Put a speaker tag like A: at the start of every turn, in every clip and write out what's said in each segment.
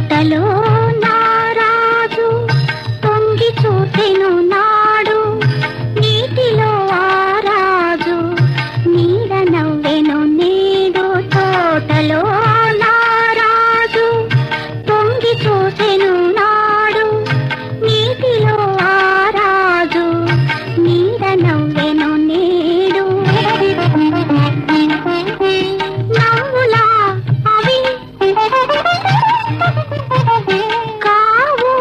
A: తోటలో నారాజు తొంగి చూసెను నాడు నీటిలో ఆరాజు నీడ నవ్వెను నేడు తోటలో నారాజు తొంగి చూసెను నాడు నీటిలో ఆరాజు నీడ నవ్వెను నేడు నవ్వులా అవి కావు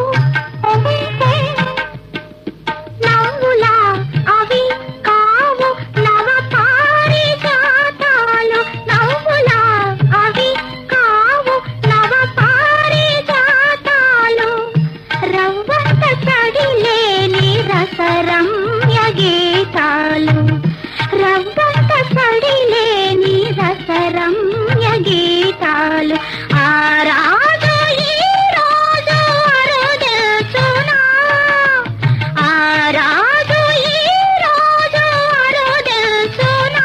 A: నవ్వులా అవి కావు నవ పారిజాతాలు నవ్వులా అవి కావు నవ పారిజాతాలు రవ్వంత సడిలేని రసరమ్య గీతాలు రవ్వంత సడిలేని రసరమ్య గీతాలు ఆ రాజు ఈ రోజు అరుదెల్చునా ఆ రాజు ఈ రోజు అరుదెల్చునా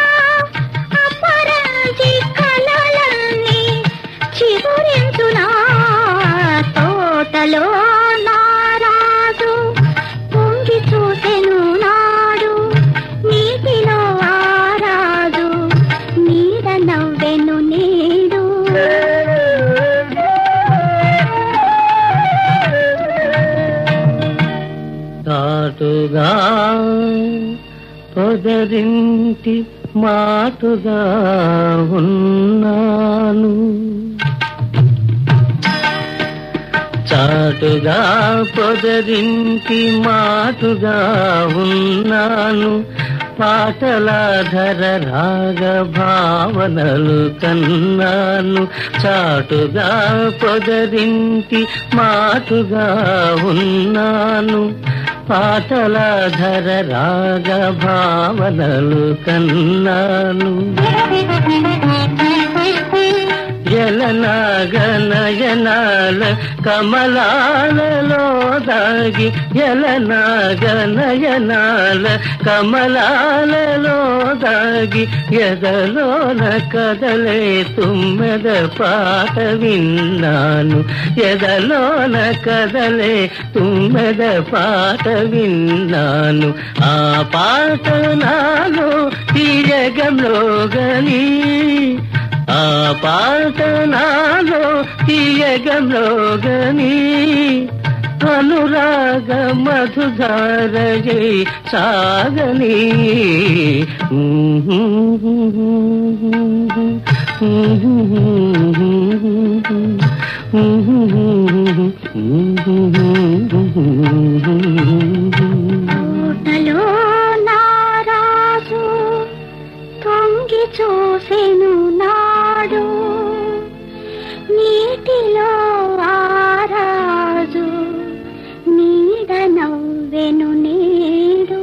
A: అపరంజి కలలన్నీ చిగురించునా తోటలో నారాజు పొంగి చూసెను నాడు నీటిలో ఆరాజు నీడ నవ్వెను నేడు
B: చాటుగా పొదరింటి మాటుగా ఉన్నాను చాటుగా పొదరింటి మాటుగా ఉన్నాను పాటలాధర రాగ భావనలు కన్నాను చాటుగా పొదరింటి మాటుగా ఉన్నాను పాటలాధర రాగ భావనలు కన్నాను జలనాగనయనాల కమలాలలో దాగి జలనాగనయనాల కమలాలలో దాగి ఎదలోన కదలే తుమ్మెద పాట విన్నాను ఎదలోన కదలే తుమ్మెద పాట విన్నాను ఆ పాట నాలో తీయగంలోగని ఆ పాట నాలో తీయగంలోగని అనురాగ మధుధారజై సాగని
A: తోటలో నారాజు తొంగి చూసెను నాడు నీటిలో ఆరాజు నీడ నవ్వెను నేడు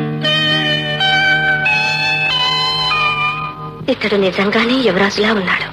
C: ఇతడు నిజంగానే యువరాజులా ఉన్నాడు